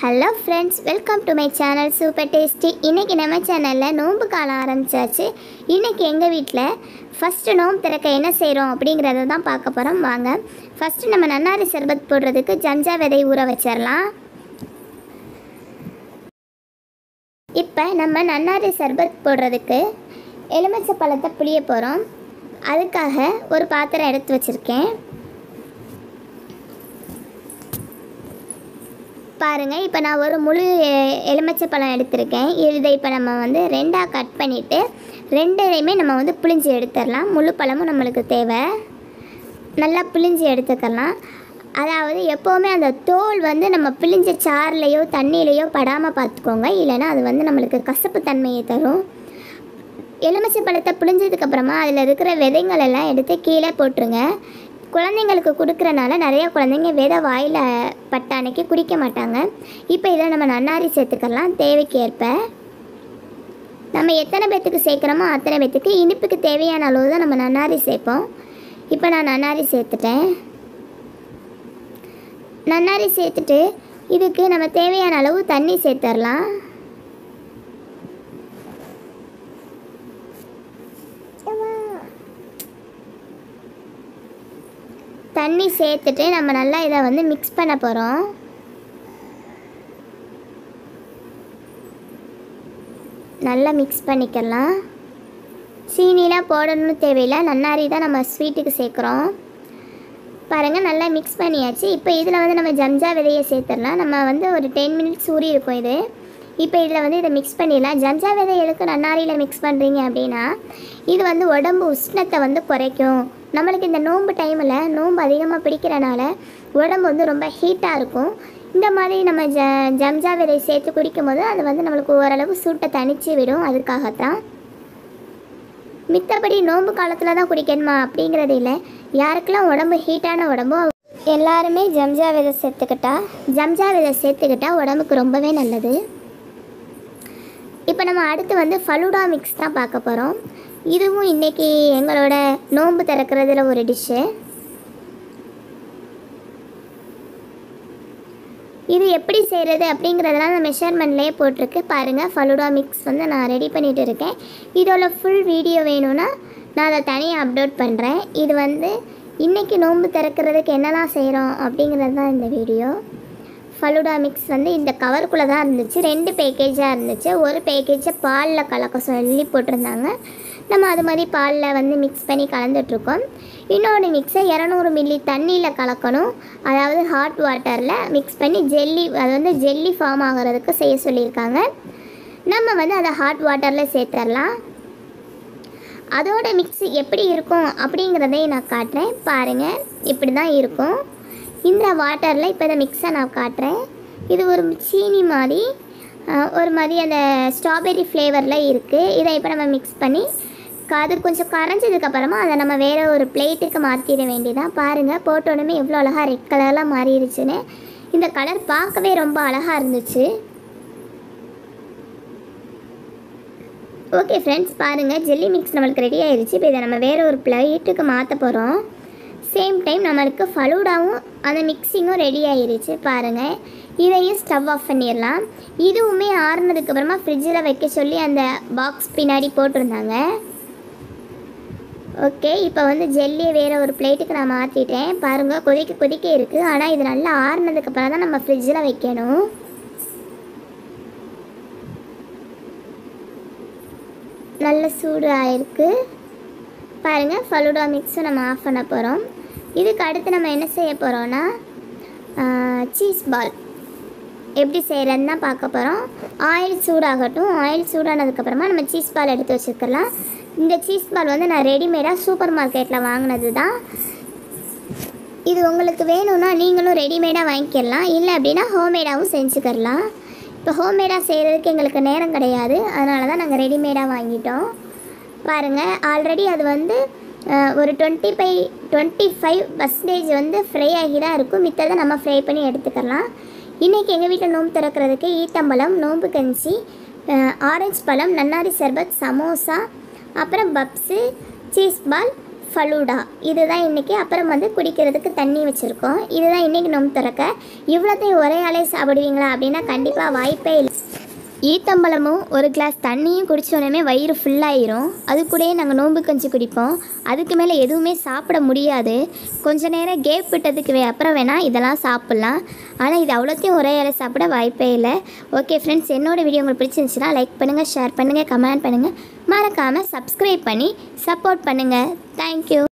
hello friends welcome to my channel super tasty இன்றைக்கி நம்ம சேனலில் நோன்பு காலம் ஆரம்பிச்சாச்சு இன்றைக்கி எங்கள் வீட்டில் ஃபஸ்ட்டு நோன்பு திறக்க என்ன செய்கிறோம் அப்படிங்கிறத தான் பார்க்க போகிறோம் வாங்க ஃபஸ்ட்டு நம்ம நன்னாரி சர்பத் போடுறதுக்கு ஜஞ்சா விதை ஊற வச்சிடலாம் இப்போ நம்ம நன்னாரி சர்பத் போடுறதுக்கு எலுமிச்சை பழத்தை புளிய போகிறோம் அதுக்காக ஒரு பாத்திரம் எடுத்து வச்சுருக்கேன் பாருங்கள் இப்போ நான் ஒரு முழு எ- எலுமிச்சை பழம் எடுத்திருக்கேன் இதை இப்போ நம்ம வந்து ரெண்டாக கட் பண்ணிவிட்டு ரெண்டையுமே நம்ம வந்து புளிஞ்சு எடுத்துடலாம் முழு பழமும் நம்மளுக்கு தேவை நல்லா பிழிஞ்சு எடுத்துக்கலாம் அதாவது எப்போவுமே அந்த தோல் வந்து நம்ம பிழிஞ்ச சாறுலையோ தண்ணியிலையோ படாமல் பார்த்துக்கோங்க இல்லைன்னா அது வந்து நம்மளுக்கு கசப்பு தன்மையை தரும் எலுமிச்சை பழத்தை பிழிஞ்சதுக்கப்புறமா அதில் இருக்கிற விதைங்கள் எல்லாம் எடுத்து கீழே போட்டுருங்க குழந்தைங்களுக்கு கொடுக்குறனால நிறைய குழந்தைங்க விதை வாயில் பட்ட அன்னைக்கு குடிக்க மாட்டாங்க இப்போ இதை நம்ம நன்னாரி சேர்த்துக்கலாம் தேவைக்கு ஏற்ப நம்ம எத்தனை பேர்த்துக்கு சேர்க்குறோமோ அத்தனை பேர்த்துக்கு இனிப்புக்கு தேவையான அளவு தான் நம்ம நன்னாரி சேர்ப்போம் இப்போ நான் நன்னாரி சேர்த்துட்டேன் நன்னாரி சேர்த்துட்டு இதுக்கு நம்ம தேவையான அளவு தண்ணி சேர்த்துடலாம் தண்ணி சேர்த்துட்டு நம்ம நல்லா இதை வந்து மிக்ஸ் பண்ண போகிறோம் நல்லா மிக்ஸ் பண்ணிக்கலாம் சீனிலாம் போடணும்னு தேவையில்லை நன்னாரி தான் நம்ம ஸ்வீட்டுக்கு சேர்க்குறோம் பாருங்கள் நல்லா மிக்ஸ் பண்ணியாச்சு இப்போ இதில் வந்து நம்ம ஜம்ஜா விதையை சேர்த்துடலாம் நம்ம வந்து ஒரு டென் மினிட்ஸ் ஊறி இருக்கும் இது இப்போ இதில் வந்து இதை மிக்ஸ் பண்ணிடலாம் ஜம்ஜா விதை எதுக்கு நன்னாரியில் மிக்ஸ் பண்ணுறீங்க அப்படின்னா இது வந்து உடம்பு உஷ்ணத்தை வந்து குறைக்கும் நம்மளுக்கு இந்த நோன்பு டைமில் நோன்பு அதிகமாக பிடிக்கிறனால உடம்பு வந்து ரொம்ப ஹீட்டாக இருக்கும் இந்த மாதிரி நம்ம ஜ ஜம்ஜா விதை சேர்த்து குடிக்கும்போது அது வந்து நம்மளுக்கு ஓரளவு சூட்டை தணிச்சு விடும் அதுக்காகத்தான் மித்தபடி நோன்பு காலத்தில் தான் குடிக்கணுமா அப்படிங்கிறது இல்லை யாருக்கெல்லாம் உடம்பு ஹீட்டான உடம்போ எல்லாருமே ஜம்ஜா விதை சேர்த்துக்கிட்டா ஜம்ஜா விதை சேர்த்துக்கிட்டா உடம்புக்கு ரொம்பவே நல்லது இப்போ நம்ம அடுத்து வந்து ஃபலூடா மிக்ஸ் தான் பார்க்க போகிறோம் இதுவும் இன்றைக்கி எங்களோட நோன்பு திறக்கிறதுல ஒரு டிஷ்ஷு இது எப்படி செய்கிறது அப்படிங்கிறதெல்லாம் நான் மெஷர்மெண்ட்லேயே போட்டிருக்கு பாருங்கள் ஃபலூடா மிக்ஸ் வந்து நான் ரெடி பண்ணிகிட்டு இருக்கேன் இதோட ஃபுல் வீடியோ வேணும்னா நான் அதை தனியாக அப்லோட் பண்ணுறேன் இது வந்து இன்றைக்கி நோன்பு திறக்கிறதுக்கு என்னெல்லாம் செய்கிறோம் அப்படிங்கிறது தான் இந்த வீடியோ ஃபலூடா மிக்ஸ் வந்து இந்த கவருக்குள்ளே தான் இருந்துச்சு ரெண்டு பேக்கேஜாக இருந்துச்சு ஒரு பேக்கேஜை பாலில் கலக்க சொல்லி போட்டிருந்தாங்க நம்ம அது மாதிரி பாலில் வந்து மிக்ஸ் பண்ணி கலந்துட்ருக்கோம் இன்னொரு மிக்ஸை இரநூறு மில்லி தண்ணியில் கலக்கணும் அதாவது ஹாட் வாட்டரில் மிக்ஸ் பண்ணி ஜெல்லி அது வந்து ஜெல்லி ஃபார்ம் ஆகிறதுக்கு செய்ய சொல்லியிருக்காங்க நம்ம வந்து அதை ஹாட் வாட்டரில் சேர்த்துடலாம் அதோட மிக்ஸ் எப்படி இருக்கும் அப்படிங்கிறதையும் நான் காட்டுறேன் பாருங்கள் இப்படி தான் இருக்கும் இந்த வாட்டரில் இப்போ இந்த மிக்ஸை நான் காட்டுறேன் இது ஒரு சீனி மாதிரி அஹ், ஒரு மாதிரி அந்த ஸ்ட்ராபெரி ஃப்ளேவரில் இருக்குது இதை இப்போ நம்ம மிக்ஸ் பண்ணி க- அது கொஞ்சம் கரைஞ்சதுக்கப்புறமா அதை நம்ம வேறு ஒரு பிளேட்டுக்கு மாற்றிட வேண்டியதான் பாருங்கள் போட்டோடனே எவ்வளோ அழகாக ரெட் கலரில் மாறிடுச்சுன்னு இந்த கலர் பார்க்கவே ரொம்ப அழகாக இருந்துச்சு ஓகே ஃப்ரெண்ட்ஸ் பாருங்கள் ஜெல்லி மிக்ஸ் நம்மளுக்கு ரெடி ஆயிருச்சு இப்போ இதை நம்ம வேறு ஒரு பிளேட்டுக்கு மாற்ற போகிறோம் சேம் டைம் நம்மளுக்கு ஃபலூடாவும் அந்த மிக்ஸிங்கும் ரெடி ஆயிருச்சு பாருங்கள் இதையும் ஸ்டவ் ஆஃப் பண்ணிடலாம் இதுவுமே ஆறுனதுக்கு அப்புறமா ஃப்ரிட்ஜில் வைக்க சொல்லி அந்த பாக்ஸ் பின்னாடி போட்டிருந்தாங்க ஓகே இப்போ வந்து ஜெல்லியை வேறு ஒரு பிளேட்டுக்கு நான் மாற்றிட்டேன் பாருங்கள் கொதிக்க கொதிக்க இருக்குது ஆனால் இது நல்லா ஆறுனதுக்கப்புறம் தான் நம்ம ஃப்ரிட்ஜில் வைக்கணும் நல்ல சூடு ஆயிருக்கு பாருங்கள் ஃபலூடா மிக்ஸும் நம்ம ஆஃப் பண்ண போகிறோம் இதுக்கு அடுத்து நம்ம என்ன செய்ய போகிறோன்னா சீஸ் பால் எப்படி செய்கிறதுன்னு தான் பார்க்க போகிறோம் ஆயில் சூடாகட்டும் ஆயில் சூடானதுக்கப்புறமா நம்ம சீஸ் பால் எடுத்து வச்சுக்கலாம் இந்த சீஸ் பால் வந்து நான் ரெடிமேடாக சூப்பர் மார்க்கெட்டில் வாங்கினது தான் இது உங்களுக்கு வேணும்னா நீங்களும் ரெடிமேடாக வாங்கிக்கலாம் இல்லை அப்படின்னா ஹோம்மேடாகவும் செஞ்சுக்கிடலாம் இப்போ ஹோம்மேடாக செய்கிறதுக்கு எங்களுக்கு நேரம் கிடையாது அதனால தான் நாங்கள் ரெடிமேடாக வாங்கிட்டோம் பாருங்கள் ஆல்ரெடி அது வந்து அஹ், ஒரு twenty five twenty five percentage வந்து ஃப்ரை ஆகி தான் இருக்கும் மித்ததை நம்ம ஃப்ரை பண்ணி எடுத்துக்கலாம் இன்றைக்கி எங்கள் வீட்டில் நோம்பு திறக்கிறதுக்கு ஈத்தம்பழம் நோம்பு கஞ்சி ஆரஞ்சு பழம் நன்னாரி சர்பத் சமோசா அப்புறம் பப்ஸு சீஸ் பால் ஃபலூடா இதுதான் இன்றைக்கி அப்புறம் வந்து குடிக்கிறதுக்கு தண்ணி வச்சுருக்கோம் இதுதான் இன்றைக்கி நோம்பு திறக்க இவ்வளோத்தையும் ஒரே ஆளே சாப்பிடுவீங்களா அப்படின்னா கண்டிப்பாக வாய்ப்பே இல்லை ஈத்தம்பழமும் ஒரு கிளாஸ் தண்ணியும் குடிச்ச உடனே வயிறு ஃபுல்லாயிரும் அது கூடயே நாங்கள் நோன்பு கஞ்சி குடிப்போம் அதுக்கு மேலே எதுவுமே சாப்பிட முடியாது கொஞ்ச நேரம் கேப் விட்டதுக்கு வே அப்புறம் வேணால் இதெல்லாம் சாப்பிட்லாம் ஆனால் இது அவ்வளோத்தையும் ஒரே இலை சாப்பிட வாய்ப்பே இல்லை ஓகே ஃப்ரெண்ட்ஸ் என்னோட வீடியோ உங்களுக்கு பிடிச்சிருந்துச்சுன்னா லைக் பண்ணுங்கள் ஷேர் பண்ணுங்கள் கமெண்ட் பண்ணுங்கள் மறக்காமல் சப்ஸ்கிரைப் பண்ணி சப்போர்ட் பண்ணுங்கள் தேங்க்யூ